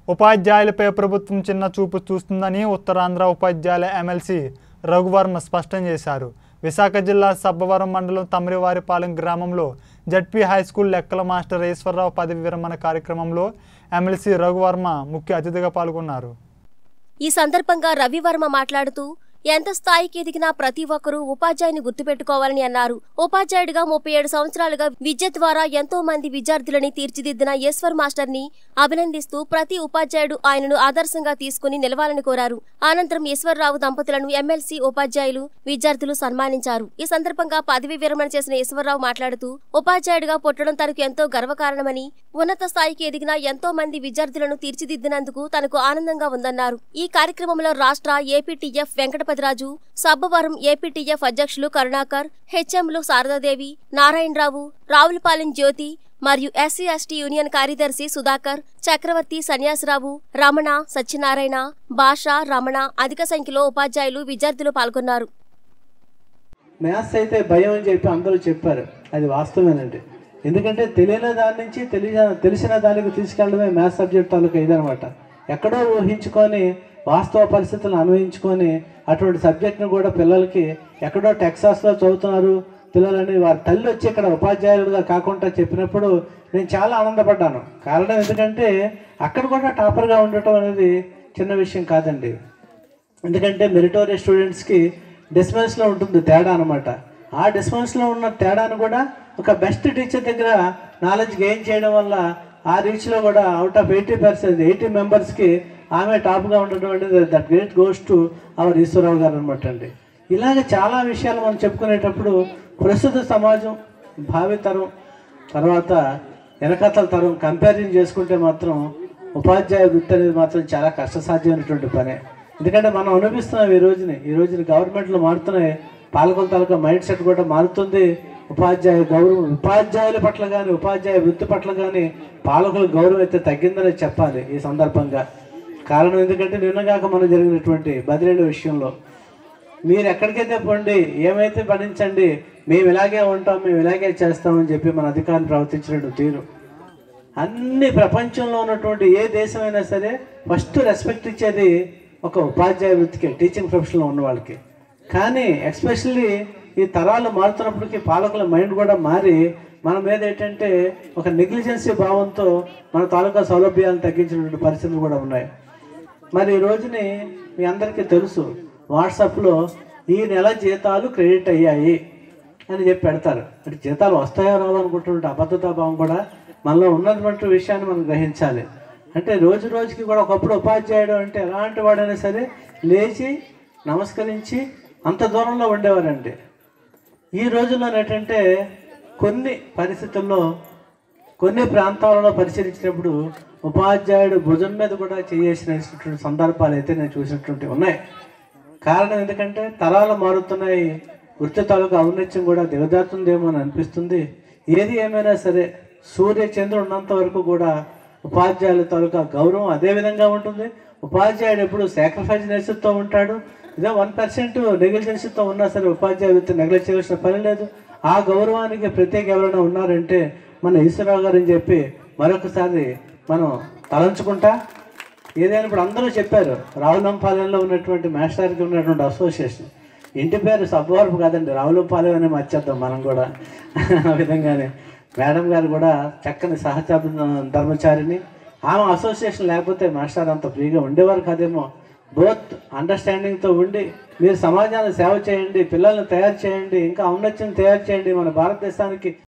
ఉపాధ్యాయులపై ప్రభుత్వం చిన్న చూపు చూస్తుందని ఉత్తరాంధ్ర ఉపాధ్యాయుల ఎమ్మెల్సీ రఘువర్మ స్పష్టం చేశారు విశాఖ జిల్లా సబ్బవరం మండలం తమరివారిపాలెం గ్రామంలో జడ్పీ హై స్కూల్ లెక్కల మాస్టర్ ఈశ్వరరావు పదవి విరమణ కార్యక్రమంలో ఎమ్మెల్సీ రఘువర్మ ముఖ్య అతిథిగా పాల్గొన్నారు ఈ సందర్భంగా రవివర్మ మాట్లాడుతూ ఎంత స్థాయికి ఎదిగినా ప్రతి ఒక్కరూ ఉపాధ్యాయుని గుర్తుపెట్టుకోవాలని అన్నారు ఉపాధ్యాయుడిగా ముప్పై ఏడు సంవత్సరాలుగా విద్య ద్వారా ఎంతో మంది విద్యార్థులని తీర్చిదిద్దిన ఈశ్వర్ మాస్టర్ ని అభినందిస్తూ ప్రతి ఉపాధ్యాయుడు ఆయనను ఆదర్శంగా తీసుకుని నిలవాలని కోరారు అనంతరం ఈశ్వర్రావు దంపతులను ఎమ్మెల్సీ ఉపాధ్యాయులు విద్యార్థులు సన్మానించారు ఈ సందర్భంగా పదవి విరమణ చేసిన ఈశ్వరరావు మాట్లాడుతూ ఉపాధ్యాయుడిగా పుట్టడం తనకు ఎంతో గర్వకారణమని ఉన్నత స్థాయికి ఎదిగిన ఎంతో మంది విద్యార్థులను తీర్చిదిద్దినందుకు తనకు ఆనందంగా ఉందన్నారు ఈ కార్యక్రమంలో రాష్ట్ర ఏపీటీఎఫ్ వెంకటపతిరాజు సబ్బవరం ఏపీటీఎఫ్ అధ్యక్షులు కరుణాకర్ హెచ్ఎంలు శారదాదేవి నారాయణరావు రావులపాలెం జ్యోతి మరియు ఎస్సీ ఎస్టీ యూనియన్ కార్యదర్శి సుధాకర్ చక్రవర్తి సన్యాసరావు రమణ సత్యనారాయణ భాష రమణ అధిక సంఖ్యలో ఉపాధ్యాయులు విద్యార్థులు పాల్గొన్నారు మ్యాథ్స్ అయితే భయం అని చెప్పి అందరూ చెప్పారు అది వాస్తవేనండి ఎందుకంటే తెలియని దాని నుంచి తెలియ తెలిసిన దానికి తీసుకెళ్ళడమే మ్యాథ్స్ సబ్జెక్ట్ తాలూకా ఇదనమాట ఎక్కడో ఊహించుకొని వాస్తవ పరిస్థితులను అన్వయించుకొని అటువంటి సబ్జెక్ట్ను కూడా పిల్లలకి ఎక్కడో టెక్సాస్లో చదువుతున్నారు పిల్లలని వారి తల్లి వచ్చి ఇక్కడ ఉపాధ్యాయులుగా కాకుండా చెప్పినప్పుడు నేను చాలా ఆనందపడ్డాను కారణం ఎందుకంటే అక్కడ కూడా టాపర్గా ఉండటం అనేది చిన్న విషయం కాదండి ఎందుకంటే మెరిటోరియస్ స్టూడెంట్స్కి డిస్మెన్స్లో ఉంటుంది తేడా అనమాట ఆ డిస్మెన్స్లో ఉన్న తేడాను కూడా ఒక బెస్ట్ టీచర్ దగ్గర నాలెడ్జ్ గెయిన్ చేయడం వల్ల ఆ రీచ్లో కూడా out of eighty percent eighty మెంబర్స్కి ఆమె టాప్గా ఉండడం అనేది that great goes to our Eswararao garu అనమాట అండి ఇలాగ చాలా విషయాలు మనం చెప్పుకునేటప్పుడు ప్రస్తుత సమాజం భావితరం తర్వాత వెనకతల తరం కంపారిజన్ చేసుకుంటే మాత్రం ఉపాధ్యాయ వృత్తి అనేది మాత్రం చాలా కష్టసాధ్యమైనటువంటి పనే ఎందుకంటే మనం అనిపిస్తున్నాం ఈ రోజుని ఈ రోజున గవర్నమెంట్లు మారుతున్నాయి పాలకుల తాలూకా మైండ్ సెట్ కూడా మారుతుంది ఉపాధ్యాయ గౌరవం ఉపాధ్యాయుల పట్ల కానీ ఉపాధ్యాయ వృత్తి పట్ల కానీ పాలకుల గౌరవం అయితే తగ్గిందని చెప్పాలి ఈ సందర్భంగా కారణం ఎందుకంటే నిన్నగాక మనం జరిగినటువంటి బదిలీల విషయంలో మీరు ఎక్కడికైతే పోండి ఏమైతే పడించండి మేము ఇలాగే ఉంటాం మేము ఇలాగే చేస్తామని చెప్పి మన అధికారులు ప్రవర్తించినట్టు తీరు అన్ని ప్రపంచంలో ఉన్నటువంటి ఏ దేశమైనా సరే ఫస్ట్ రెస్పెక్ట్ ఇచ్చేది ఒక ఉపాధ్యాయ వృత్తికి టీచింగ్ ప్రొఫెషన్లో ఉన్న వాళ్ళకి కానీ ఎస్పెషల్లీ ఈ తరాలు మారుతున్నప్పటికీ పాలకుల మైండ్ కూడా మారి మన మీద ఏంటంటే ఒక నెగ్లిజెన్సీ భావంతో మన తాలూకా సౌలభ్యాలను తగ్గించినటువంటి పరిస్థితులు కూడా ఉన్నాయి మరి ఈ రోజుని మీ అందరికీ తెలుసు వాట్సాప్లో ఈ నెల జీతాలు క్రెడిట్ అయ్యాయి అని చెప్పి పెడతారు అంటే జీతాలు వస్తాయో రావో అనుకుంటున్నటువంటి అబద్ధతా భావం కూడా మనలో ఉన్నటువంటి విషయాన్ని మనం గ్రహించాలి అంటే రోజు రోజుకి కూడా ఒకప్పుడు ఉపాధ్యాయుడు అంటే ఎలాంటి వాడైనా సరే లేచి నమస్కరించి అంత దూరంలో ఉండేవారండి ఈ రోజుల్లో ఏంటంటే కొన్ని పరిస్థితుల్లో కొన్ని ప్రాంతాలలో పరిశీలించినప్పుడు ఉపాధ్యాయుడు భుజం మీద కూడా చేసేసినటువంటి సందర్భాలు అయితే నేను చూసినటువంటి ఉన్నాయి కారణం ఎందుకంటే తరాలు మారుతున్నాయి వృత్తి తాలూకు ఔన్నత్యం కూడా దిగజారుతుందేమో అని అనిపిస్తుంది ఏది ఏమైనా సరే సూర్య చంద్రుడు ఉన్నంత వరకు కూడా ఉపాధ్యాయుల తాలూకా గౌరవం అదే విధంగా ఉంటుంది ఉపాధ్యాయుడు ఎప్పుడు సాక్రిఫైస్ నేర్చుతూ ఉంటాడు ఇదే వన్ పర్సెంట్ నెగ్లిజెన్సీతో ఉన్నా సరే ఉపాధ్యాయ వృత్తి నెగ్లెక్ట్ చేయాల్సిన పని లేదు ఆ గౌరవానికి ప్రత్యేక ఎవరైనా ఉన్నారంటే మన ఈశ్వరరావు గారు అని చెప్పి మరొకసారి మనం తలంచుకుంటా ఏదైనా ఇప్పుడు అందరూ చెప్పారు రావులంపాలెంలో ఉన్నటువంటి మాస్టర్కి ఉన్నటువంటి అసోసియేషన్ ఇంటి పేరు సబ్బవరపు కాదండి రావులంపాలెం అని మర్చేద్దాం మనం కూడా ఆ విధంగానే మేడం గారు కూడా చక్కని సహచర ధర్మచారిని ఆమె అసోసియేషన్ లేకపోతే మాస్టర్ అంత ఫ్రీగా ఉండేవారు కాదేమో బోత్ అండర్స్టాండింగ్తో ఉండి మీరు సమాజాన్ని సేవ చేయండి పిల్లల్ని తయారు చేయండి ఇంకా ఔన్నత్యం తయారు చేయండి మన భారతదేశానికి